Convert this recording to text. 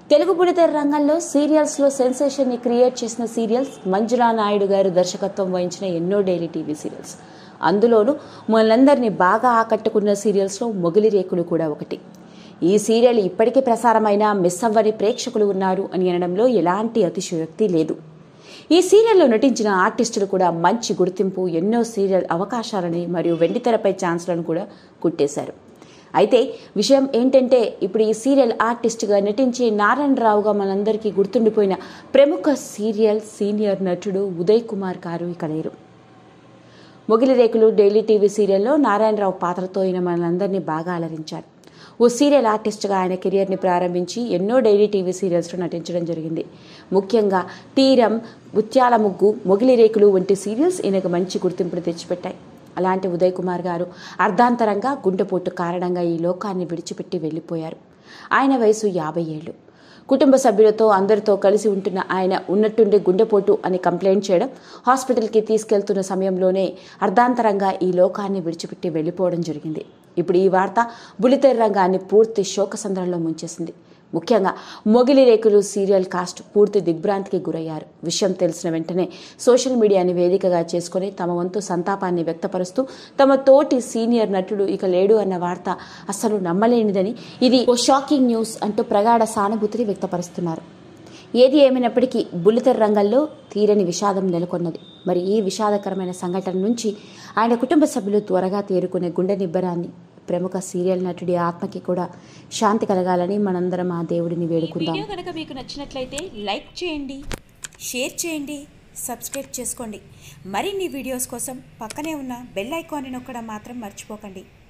తెలుగు బుల్లితెర రంగంలో సీరియల్స్లో సెన్సేషన్ని క్రియేట్ చేసిన సీరియల్స్ మంజులా నాయుడు గారు దర్శకత్వం వహించిన ఎన్నో డైలీ టీవీ సీరియల్స్ అందులోనూ మనందరినీ బాగా ఆకట్టుకున్న సీరియల్స్లో మొగిలి రేకులు కూడా ఒకటి ఈ సీరియల్ ఇప్పటికీ ప్రసారమైన మిస్ అవ్వని ప్రేక్షకులు ఉన్నారు అని అనడంలో ఎలాంటి అతిశయోక్తి లేదు ఈ సీరియల్లో నటించిన ఆర్టిస్టులు కూడా మంచి గుర్తింపు ఎన్నో సీరియల్ అవకాశాలని మరియు వెండితెరపై ఛాన్స్లను కూడా కుట్టేశారు అయితే విషయం ఏంటంటే ఇప్పుడు ఈ సీరియల్ ఆర్టిస్ట్గా నటించే నారాయణరావుగా మనందరికీ గుర్తుండిపోయిన ప్రముఖ సీరియల్ సీనియర్ నటుడు ఉదయ్ కుమార్ గారు ఇక లేరు మొగిలి రేకులు డైలీ టీవీ సీరియల్లో నారాయణరావు పాత్రతో ఈయన మనందరినీ బాగా అలరించారు ఓ సీరియల్ ఆర్టిస్ట్గా ఆయన కెరియర్ని ప్రారంభించి ఎన్నో డైలీ టీవీ సీరియల్స్లో నటించడం జరిగింది ముఖ్యంగా తీరం ముత్యాల ముగ్గు మొగిలి రేకులు వంటి సీరియల్స్ ఈయనకు మంచి గుర్తింపును తెచ్చిపెట్టాయి అలాంటి ఉదయ్ కుమార్ గారు అర్ధాంతరంగా గుండెపోటు కారణంగా ఈ లోకాన్ని విడిచిపెట్టి వెళ్ళిపోయారు ఆయన వయసు యాభై ఏళ్ళు కుటుంబ సభ్యులతో అందరితో కలిసి ఉంటున్న ఆయన ఉన్నట్టుండి గుండెపోటు అని కంప్లైంట్ చేయడం హాస్పిటల్కి తీసుకెళ్తున్న సమయంలోనే అర్ధాంతరంగా ఈ లోకాన్ని విడిచిపెట్టి వెళ్ళిపోవడం జరిగింది ఇప్పుడు ఈ వార్త బులితెర రంగాన్ని పూర్తి శోకసంద్రంలో ముంచేసింది ముఖ్యంగా మొగిలి రేకులు సీరియల్ కాస్ట్ పూర్తి దిగ్భ్రాంతికి గురయ్యారు విషయం తెలిసిన వెంటనే సోషల్ మీడియాని వేదికగా చేసుకుని తమ వంతు సంతాపాన్ని వ్యక్తపరుస్తూ తమ తోటి సీనియర్ నటుడు ఇక లేడు అన్న వార్త అస్సలు నమ్మలేనిదని ఇది ఓ షాకింగ్ న్యూస్ అంటూ ప్రగాఢ సానుభూతిని వ్యక్తపరుస్తున్నారు ఏది ఏమైనప్పటికీ బుల్లితెర రంగంలో తీరని విషాదం నెలకొన్నది మరి ఈ విషాదకరమైన సంఘటన నుంచి ఆయన కుటుంబ సభ్యులు త్వరగా తేరుకునే గుండె నిబ్బరాన్ని ప్రముఖ సీరియల్ నటుడి ఆత్మకి కూడా శాంతి కలగాలని మనందరం ఆ దేవుడిని వేడుకుందాం వీడియో కనుక మీకు నచ్చినట్లయితే లైక్ చేయండి షేర్ చేయండి సబ్స్క్రైబ్ చేసుకోండి మరిన్ని వీడియోస్ కోసం పక్కనే ఉన్న బెల్ ఐకాన్ని నొక్కడం మాత్రం మర్చిపోకండి